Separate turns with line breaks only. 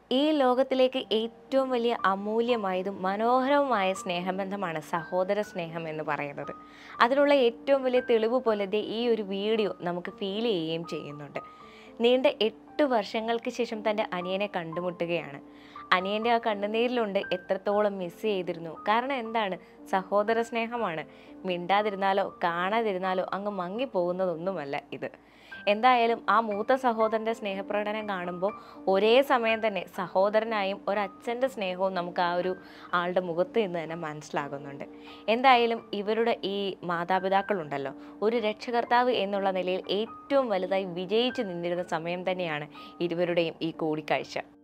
ഈ ലോകത്തിലേക്ക് ഏറ്റവും വലിയ അമൂല്യമായതും മനോഹരവുമായ സ്നേഹബന്ധമാണ് സഹോദര സ്നേഹം എന്ന് പറയുന്നത് അതിനുള്ള ഏറ്റവും വലിയ തെളിവ് പോലെ ദേ ഈ ഒരു വീഡിയോ നമുക്ക് ഫീൽ ചെയ്യുകയും ചെയ്യുന്നുണ്ട് നീണ്ട എട്ട് വർഷങ്ങൾക്ക് ശേഷം തൻ്റെ അനിയനെ കണ്ടുമുട്ടുകയാണ് അനിയൻ്റെ ആ കണ്ണുനീരിലുണ്ട് എത്രത്തോളം മിസ് ചെയ്തിരുന്നു കാരണം എന്താണ് സഹോദര സ്നേഹമാണ് മിണ്ടാതിരുന്നാലോ കാണാതിരുന്നാലോ അങ്ങ് മങ്ങിപ്പോകുന്നതൊന്നുമല്ല ഇത് എന്തായാലും ആ മൂത്ത സഹോദരൻ്റെ സ്നേഹപ്രകടനം കാണുമ്പോൾ ഒരേ സമയം തന്നെ സഹോദരനായും ഒരച്ഛൻ്റെ സ്നേഹവും നമുക്ക് ആ ഒരു ആളുടെ മുഖത്ത് നിന്ന് തന്നെ മനസ്സിലാകുന്നുണ്ട് എന്തായാലും ഇവരുടെ ഈ മാതാപിതാക്കളുണ്ടല്ലോ ഒരു രക്ഷകർത്താവ് എന്നുള്ള നിലയിൽ ഏറ്റവും വലുതായി വിജയിച്ചു നിന്നിരുന്ന സമയം തന്നെയാണ് ഇരുവരുടെയും ഈ കൂടിക്കാഴ്ച